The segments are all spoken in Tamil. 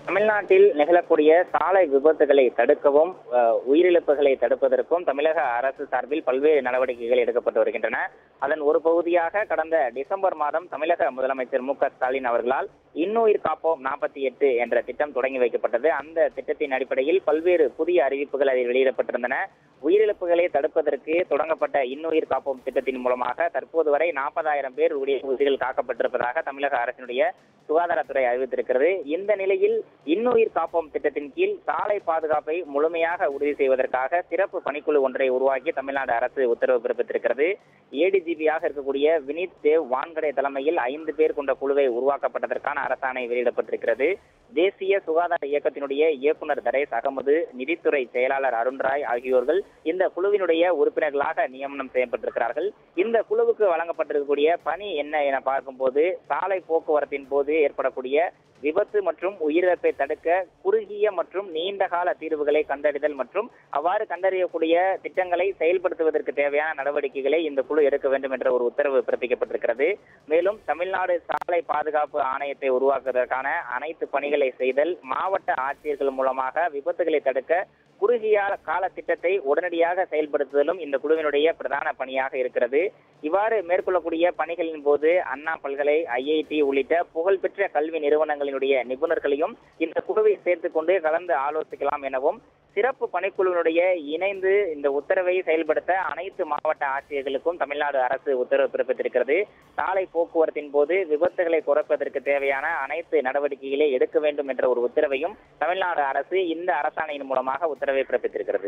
தமிழ்நாட்டில் நிகழக்கூடிய சாலை விபத்துகளை தடுக்கவும் அஹ், உயிரிழப்புகளை தடுப்பதற்கும் தமிழக அரசு சார்பில் பல்வேறு நடவடிக்கைகள் எடுக்கப்பட்டு வருகின்றன அதன் ஒரு பகுதியாக கடந்த டிசம்பர் மாதம் தமிழக முதலமைச்சர் மு க ஸ்டாலின் அவர்களால் இன்னுயிர் காப்போம் நாற்பத்தி எட்டு என்ற திட்டம் தொடங்கி வைக்கப்பட்டது அந்த திட்டத்தின் அடிப்படையில் பல்வேறு புதிய அறிவிப்புகள் அதில் வெளியிடப்பட்டிருந்தன உயிரிழப்புகளை தடுப்பதற்கு தொடங்கப்பட்ட இன்னுயிர் காப்போம் திட்டத்தின் மூலமாக தற்போது வரை நாற்பதாயிரம் பேர் உடைய உயிர்கள் காக்கப்பட்டிருப்பதாக தமிழக அரசினுடைய சுகாதாரத்துறை அறிவித்திருக்கிறது இந்த நிலையில் இன்னுயிர் காப்போம் திட்டத்தின் கீழ் சாலை பாதுகாப்பை முழுமையாக உறுதி செய்வதற்காக சிறப்பு பணிக்குழு ஒன்றை உருவாக்கி தமிழ்நாடு அரசு உத்தரவு பிறப்பித்திருக்கிறது ஏடிஜிபியாக இருக்கக்கூடிய வினீத் தேவ் வான்கடே தலைமையில் ஐந்து பேர் கொண்ட குழுவை உருவாக்கப்பட்டதற்கான அரசாணை வெளியிடப்பட்டிருக்கிறது தேசிய சுகாதார இயக்கத்தினுடைய இயக்குனர் தரேஸ் அகமது நிதித்துறை செயலாளர் அருண்ராய் ஆகியோர்கள் இந்த குழுவினுடைய உறுப்பினர்களாக நியமனம் செய்யப்பட்டிருக்கிறார்கள் இந்த குழுவுக்கு வழங்கப்பட்டிருக்கக்கூடிய பணி என்ன என பார்க்கும்போது சாலை போக்குவரத்தின் போது ஏற்படக்கூடிய விபத்து மற்றும் உயிரிழப்பை தடுக்க குறுகிய மற்றும் நீண்ட கால தீர்வுகளை கண்டறிதல் மற்றும் அவ்வாறு கண்டறியக்கூடிய திட்டங்களை செயல்படுத்துவதற்கு தேவையான நடவடிக்கைகளை இந்த குழு எடுக்க வேண்டும் என்ற ஒரு உத்தரவு பிறப்பிக்கப்பட்டிருக்கிறது மேலும் தமிழ்நாடு சாலை பாதுகாப்பு ஆணையத்தை உருவாக்குவதற்கான அனைத்து பணிகளை செய்தல் மாவட்ட ஆட்சியர்கள் மூலமாக விபத்துகளை தடுக்க குறுகிய கால திட்டத்தை உடனடியாக செயல்படுத்துதலும் இந்த குழுவினுடைய பிரதான பணியாக இருக்கிறது இவ்வாறு மேற்கொள்ளக்கூடிய பணிகளின் போது அண்ணா பல்கலை ஐஐடி உள்ளிட்ட புகழ்பெற்ற கல்வி நிறுவனங்களினுடைய நிபுணர்களையும் இந்த குழுவை சேர்த்துக் கொண்டு கலந்து ஆலோசிக்கலாம் எனவும் சிறப்பு பணிக்குழுவினுடைய இணைந்து இந்த உத்தரவை செயல்படுத்த அனைத்து மாவட்ட ஆட்சியர்களுக்கும் தமிழ்நாடு அரசு உத்தரவு பிறப்பித்திருக்கிறது சாலை போக்குவரத்தின் போது விபத்துகளை குறைப்பதற்கு தேவையான அனைத்து நடவடிக்கைகளை எடுக்க வேண்டும் என்ற ஒரு உத்தரவையும் தமிழ்நாடு அரசு இந்த அரசாணையின் மூலமாக உத்தரவை பிறப்பித்திருக்கிறது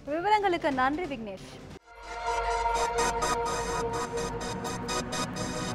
விவரங்களுக்கு நன்றி விக்னேஷ்